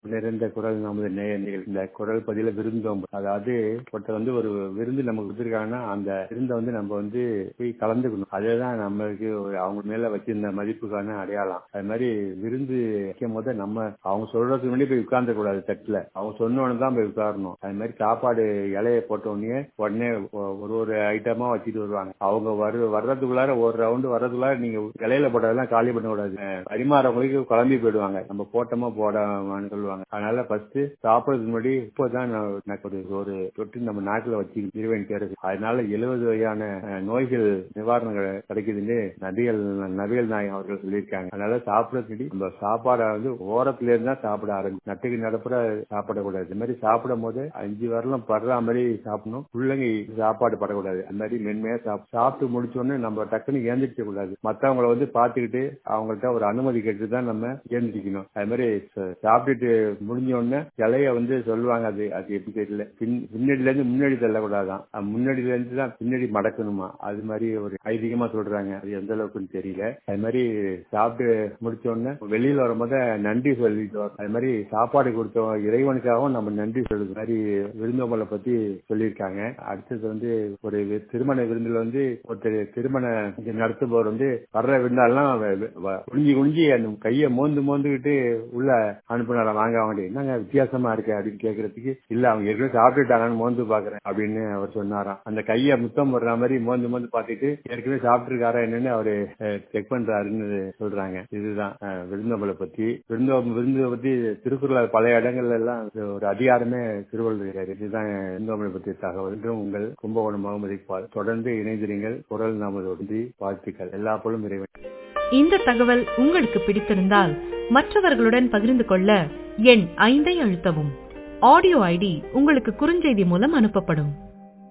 நிறைந்த குரல் நமது நேயர்கள் இந்த குரல் பதில விருந்தோம் அதாவது ஒருத்தர் வந்து ஒரு விருந்து நமக்கு கொடுத்துருக்காங்கன்னா அந்த விருந்தை வந்து நம்ம வந்து போய் கலந்துக்கணும் அதுதான் நம்மளுக்கு ஒரு அவங்க மேல வச்சிருந்த மதிப்புக்கான அடையாளம் அது மாதிரி விருந்து வைக்கும் போது நம்ம அவங்க சொல்றதுக்கு முன்னாடி போய் உட்கார்ந்த கூடாது தட்டுல அவங்க சொன்னோன்னு தான் போய் உட்காரணும் அது மாதிரி சாப்பாடு இலைய போட்ட உடனே உடனே ஒ- ஒரு ஒரு ஐட்டமா வச்சுட்டு வருவாங்க அவங்க வரு வர்றதுக்குள்ளார ஒரு ரவுண்டு வர்றதுக்குள்ளார நீங்க இலையில போட்டதெல்லாம் காலி பண்ணக்கூடாது அஹ் பரிமாறவங்களுக்கு குழம்பி போயிடுவாங்க நம்ம போட்டோமா போடாமான்னு சொல்லுவாங்க அதனால ஃபர்ஸ்ட் சாப்பிடறதுக்கு முன்னாடி இப்போதான் நான் எனக்கு ஒரு ஒரு தொட்டு நம்ம நாட்டுல வச்சு இருவேன் கேறது அதனால எழுபது வகையான அஹ், நோய்கள் நிவாரணங்கள் கிடைக்குதுன்னு நபிகள் நபிகள் நாயகம் அவர்கள் சொல்லியிருக்காங்க அதனால சாப்பிடறதுக்கு நம்ம சாப்பாடை வந்து ஓரத்துல இருந்தா சாப்பிட ஆரம்பிக்கும் நட்டுக்கு நடப்புற சாப்பிடக்கூடாது இந்த மாதிரி சாப்பிடும் போது அஞ்சு வரலாம் படுற மாதிரி சாப்பிடணும் பிள்ளைங்க சாப்பாடு படக்கூடாது அந்த மாதிரி மென்மையா சாப்~ சாப்பிட்டு முடிச்ச உடனே நம்ம டக்குன்னு ஏந்திரிக்க கூடாது மத்தவங்கள வந்து பாத்துக்கிட்டு அவங்கள்ட்ட ஒரு அனுமதி கேட்டு தான் நம்ம ஏந்திரிக்கணும் அது மாதிரி ச- சாப்பிட்டுட்டு முடிஞ்ச உடனே இலைய வந்து சொல்லுவாங்க அது அது எப்படி தெரியல பின் பின்னாடில இருந்து முன்னாடி தள்ளக்கூடாதான் அஹ் முன்னாடில இருந்து தான் பின்னாடி மடக்கணுமா அது மாதிரி ஒரு ஐதீகமா சொல்றாங்க அது எந்த அளவுக்குன்னு தெரியல அது மாதிரி சாப்பிட்டு முடிச்ச உடனே வெளியில வரும்போது நன்றி சொல்லிட்டு வரும் அது மாதிரி சாப்பாடு கொடுத்த இறைவனுக்காகவும் நம்ம நன்றி சொல்றது மாதிரி விருந்தோம்பலை பத்தி சொல்லியிருக்காங்க அடுத்தது வந்து ஒரு வி- திருமண விருந்துல வந்து ஒருத்தர் திருமண இங்க நடத்துபவர் வந்து வர்ற விருந்தாலாம் குனிஞ்சி குனிஞ்சி அந்த கையை மோந்து மோந்துக்கிட்டு உள்ள அனுப்புனார வாங்க வாங்க என்னங்க வித்தியாசமா இருக்கு அப்படின்னு கேக்குறதுக்கு இல்ல அவங்க ஏற்கனவே சாப்பிட்டுட்டாங்கன்னு மோந்து பாக்குறேன் அப்படின்னு அவர் சொன்னாராம் அந்த கையை முத்தம் போடுற மாதிரி மோந்து மோந்து பார்த்துட்டு ஏற்கனவே சாப்பிட்டுருக்காரா என்னன்னு அவரு செக் பண்றாருன்னு சொல்றாங்க இதுதான் அஹ், விருந்தோம்பலை பத்தி விருந்தோ விருந்தை பத்தி திருக்குறள் பல இடங்கள்ல எல்லாம் ஒரு அதிகாரமே திருவள்ளுவர் இருக்காரு. இதுதான் விருந்தோம்பலை பற்றிய தகவல் என்றும் உங்கள் கும்பகோணம் முகமது இக்பால் தொடர்ந்து இணைந்திருங்கள் குரல் நமது ஒன்றி வாழ்த்துக்கள் எல்லா பொருளும் இறைவன் இந்த தகவல் உங்களுக்கு பிடித்திருந்தால் மற்றவர்களுடன் பகிர்ந்து கொள்ள எண் ஐந்தை அழுத்தவும் ஆடியோ ஐடி உங்களுக்கு குறுஞ்செய்தி மூலம் அனுப்பப்படும்